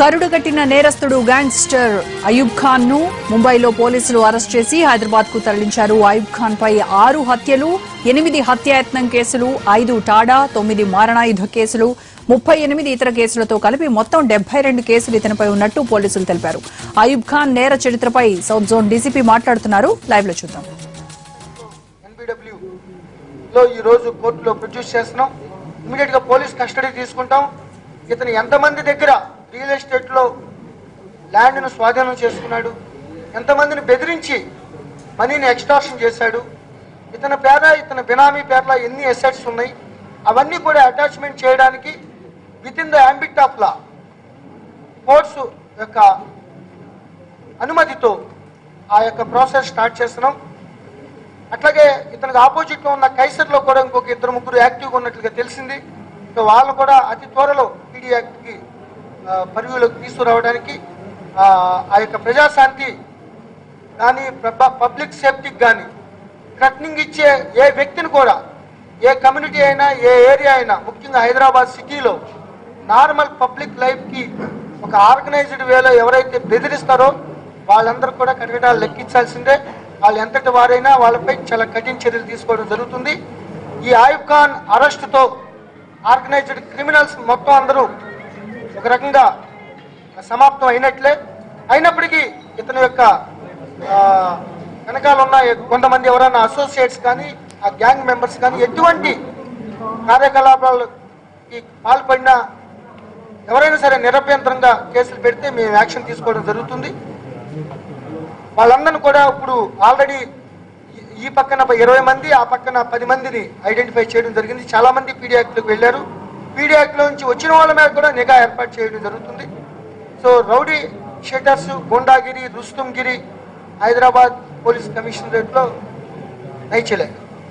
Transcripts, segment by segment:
కరుడుగట్టిన నేరస్తుడు గ్యాంగ్స్టర్ అయూబ్ ఖాన్ ను ముంబైలో పోలీసులు అరెస్ట్ చేసి హైదరాబాద్ కు తరలించారు అయూబ్ ఖాన్ పై ఆరు హత్యలు ఎనిమిది హత్యాయత్నం కేసులు ఐదు టాడా తొమ్మిది మారణాయుధ కేసులు ముప్పై ఎనిమిది ఇతర కేసులతో కలిపి మొత్తం డెబ్బై రెండు కేసులు ఇతనిపై ఉన్నట్టు పోలీసులు తెలిపారు అయూబ్ ఖాన్ నేర చరిత్రపై సౌత్ జోన్ డీసీపీ మాట్లాడుతున్నారు లైవ్ లో చూద్దాం ఎన్బిడబ్ల్యూ లో ఈ రోజు కోర్టులో ప్రొడ్యూస్ చేస్తున్నాం ఇమీడియట్ గా పోలీస్ కస్టడీ తీసుకుంటాం ఇతను ఎంతమంది దగ్గర రియల్ ఎస్టేట్ లో ల్యాండ్ ను స్వాధీనం చేసుకున్నాడు ఎంతమందిని బెదిరించి మనీని ఎక్స్టార్షన్ చేశాడు ఇతని పేర ఇతని బినామీ పేర్ల ఎన్ని ఎసెట్స్ ఉన్నాయి అవన్నీ కూడా అటాచ్మెంట్ చేయడానికి within the ambit of law courts యొక్క అనుమతితో ఆ యొక్క ప్రాసెస్ స్టార్ట్ చేస్తున్నాం అట్లాగే ఇతనికి ఆపోజిట్ లో ఉన్న కైసర్ లో కూడా ఇంకొక ఇద్దరు ముగ్గురు యాక్టివ్గా ఉన్నట్లుగా తెలిసింది సో వాళ్ళు కూడా అతి త్వరలో పీడీ యాక్ట్ కి ఆ, పరివ్యూలోకి తీసుకురావడానికి ఆ, ఆ యొక్క ప్రజాశాంతి కానీ పబ్లిక్ సేఫ్టీకి కానీ థ్రెటనింగ్ ఇచ్చే ఏ వ్యక్తిని కూడా ఏ కమ్యూనిటీ అయినా ఏ ఏరియా అయినా ముఖ్యంగా హైదరాబాద్ సిటీలో నార్మల్ పబ్లిక్ లైఫ్కి ఒక ఆర్గనైజ్డ్ వేలో ఎవరైతే బెదిరిస్తారో వాళ్ళందరూ కూడా కటకటాలు లెక్కించాల్సిందే వాళ్ళు ఎంతటి వారైనా వాళ్ళపై చాలా కఠిన చర్యలు తీసుకోవడం జరుగుతుంది ఈ ఆయుబ్ ఖాన్ అరెస్టుతో ఆర్గనైజ్డ్ క్రిమినల్స్ మొత్తం అందరూ ఒక రకంగా సమాప్తం అయినట్లే అయినప్పటికీ ఇతని యొక్క ఆ, వెనకాల ఉన్న కొంతమంది ఎవరైనా అసోసియేట్స్ కానీ ఆ గ్యాంగ్ మెంబర్స్ కానీ ఎటువంటి కార్యకలాపాలకి పాల్పడినా ఎవరైనా సరే నిరభ్యంతరంగా కేసులు పెడితే మేము యాక్షన్ తీసుకోవడం జరుగుతుంది వాళ్ళందరిని కూడా ఇప్పుడు ఆల్రెడీ ఈ- ఈ పక్కన ఇరవై మంది ఆ పక్కన పది మందిని ఐడెంటిఫై చేయడం జరిగింది చాలా మంది పీడియాక్ట్లకు వెళ్ళారు పీడియాక్ట్లో నుంచి వచ్చిన వాళ్ళ మీద కూడా నిఘా ఏర్పాటు చేయడం జరుగుతుంది సో రౌడీ షీటర్స్ గుండాగిరి రుస్తుంగిరి హైదరాబాద్ పోలీస్ కమిషనరేట్లో నైచలే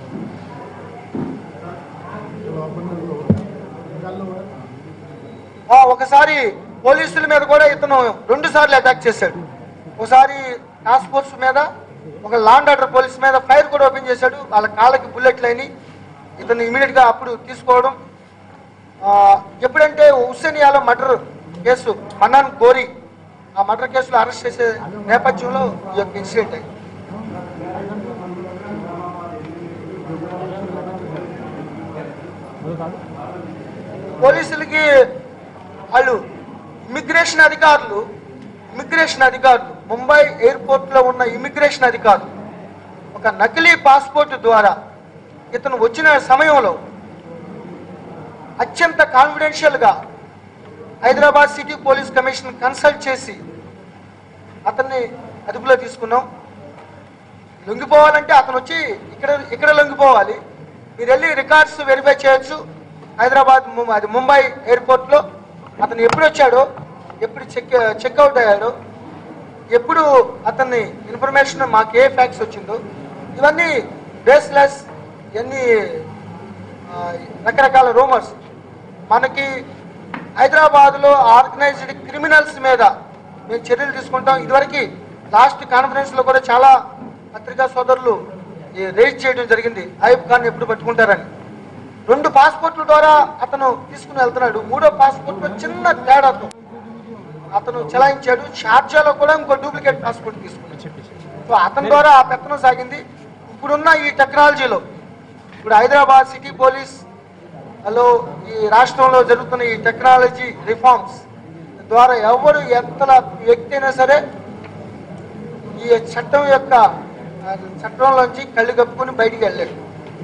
ఆ, ఒకసారి పోలీసుల మీద కూడా ఇతను రెండు సార్లు అటాక్ చేశాడు ఒకసారి టాస్క్ ఫోర్స్ మీద ఒక లాండ్ ఆర్డర్ పోలీస్ మీద ఫైర్ కూడా ఓపెన్ చేశాడు వాళ్ళ కాళ్ళకి బుల్లెట్లు అయినాయి ఇతను ఇమీడియట్ గా అప్పుడు తీసుకోవడం ఆ, ఎప్పుడంటే హుస్సేనియాలో మర్డర్ కేసు మన్నాన్ గోరి ఆ మర్డర్ కేసులో అరెస్ట్ చేసే నేపథ్యంలో ఈ యొక్క ఇన్సిడెంట్ అయింది పోలీసులకి వాళ్ళు ఇమిగ్రేషన్ అధికారులు ఇమిగ్రేషన్ అధికారులు ముంబై ఎయిర్పోర్ట్ లో ఉన్న ఇమిగ్రేషన్ అధికారులు ఒక నకిలీ పాస్పోర్ట్ ద్వారా ఇతను వచ్చిన సమయంలో అత్యంత కాన్ఫిడెన్షియల్ గా Hyderabad city police commission consult చేసి అతన్ని అదుపులో తీసుకున్నాం లొంగిపోవాలంటే అతను వచ్చి ఇక్కడ ఇక్కడ లొంగిపోవాలి మీరు వెళ్ళి రికార్డ్స్ వెరిఫై చేయొచ్చు హైదరాబాద్ ము- అది ముంబై ఎయిర్పోర్ట్ లో అతను ఎప్పుడు వచ్చాడో ఎప్పుడు చెక్ చెక్అవుట్ అయ్యాడో ఎప్పుడు అతన్ని ఇన్ఫర్మేషన్ మాకు ఏ ఫ్యాక్స్ వచ్చిందో ఇవన్నీ బేస్లెస్ ఎన్ని ఆ, రకరకాల రూమర్స్ మనకి హైదరాబాద్లో ఆర్గనైజ్డ్ క్రిమినల్స్ మీద మేము చర్యలు తీసుకుంటాం ఇదివరకు లాస్ట్ కాన్ఫరెన్స్ లో కూడా చాలా పత్రికా సోదరులు రేజ్ చేయడం జరిగింది ఐబ్ ఖాన్ ఎప్పుడు పట్టుకుంటారని రెండు పాస్పోర్ట్ల ద్వారా అతను తీసుకుని వెళ్తున్నాడు మూడో పాస్పోర్ట్ లో చిన్న తేడాతో అతను చెలాయించాడు షార్జాలో కూడా ఇంకో డూప్లికేట్ పాస్పోర్ట్ తీసుకున్నాడు సో అతని ద్వారా ఆ పెత్తనం సాగింది ఇప్పుడున్న ఈ టెక్నాలజీలో ఇప్పుడు హైదరాబాద్ సిటీ పోలీస్ హలో ఈ రాష్ట్రంలో జరుగుతున్న ఈ టెక్నాలజీ రిఫార్మ్స్ ద్వారా ఎవరు ఎంత వ్యక్తి అయినా సరే ఈ చట్టం యొక్క ఆ, చట్టంలోంచి కళ్ళు కప్పుకొని బయటికి వెళ్ళాడు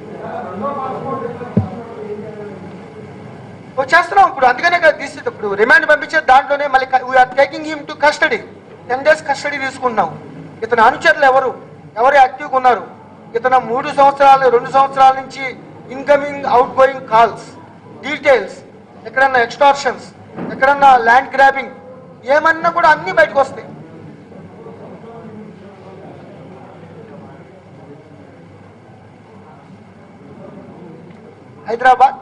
వచ్చేస్తున్నాం ఇప్పుడు అందుకనే కదా తీసి ఇప్పుడు రిమాండ్ పంపించే దాంట్లోనే మళ్ళీ we're taking him to custody ten days custody తీసుకుంటున్నాం ఇతని అనుచరులు ఎవరు ఎవరు యాక్టివ్గా ఉన్నారు ఇతను మూడు సంవత్సరాలు రెండు సంవత్సరాల నుంచి incoming outgoing calls details ఎక్కడన్నా ఎక్స్టార్షన్స్ ఎక్కడన్నా ల్యాండ్ గ్రాబింగ్ ఏమన్నా కూడా అన్ని బయటకు వస్తాయి హైదరాబాద్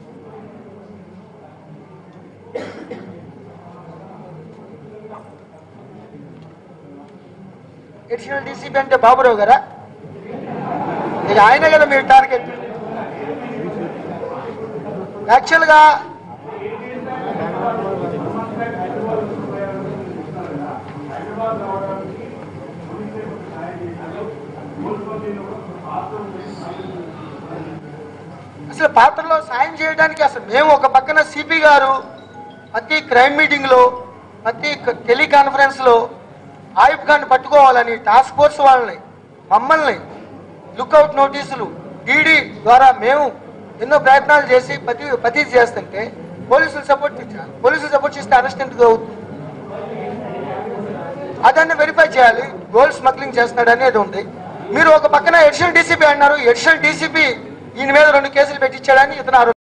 అడిషనల్ డీసీపీ అంటే బాబురావు గారా ఇక ఆయనే కదా మీరు టార్గెట్ యాక్చువల్గా అసలు పాత్రలో సాయం చేయడానికి అసలు మేము ఒక పక్కన సిపి గారు ప్రతి క్రైమ్ మీటింగ్లో ప్రతి టెలికాన్ఫరెన్స్లో ఆయుబ్ ఖాన్ పట్టుకోవాలని టాస్క్ ఫోర్స్ వాళ్ళని మమ్మల్ని లుక్అవుట్ నోటీసులు ఈడీ ద్వారా మేము ఎన్నో ప్రయత్నాలు చేసి ప్రతి ప్రతి చేస్తుంటే పోలీసులు సపోర్ట్ ఇచ్చారు పోలీసులు సపోర్ట్ చేస్తే అరెస్ట్ ఎందుకు అవుతుంది అదన్నీ వెరిఫై చేయాలి గోల్డ్ స్మగ్లింగ్ చేస్తున్నాడు అనేది ఉంది మీరు ఒక పక్కన ఎడిషనల్ డీసీపీ అన్నారు ఎడిషనల్ డీసీపీ ఈయన మీద రెండు కేసులు పెట్టించాడని ఇతను ఆరోపణ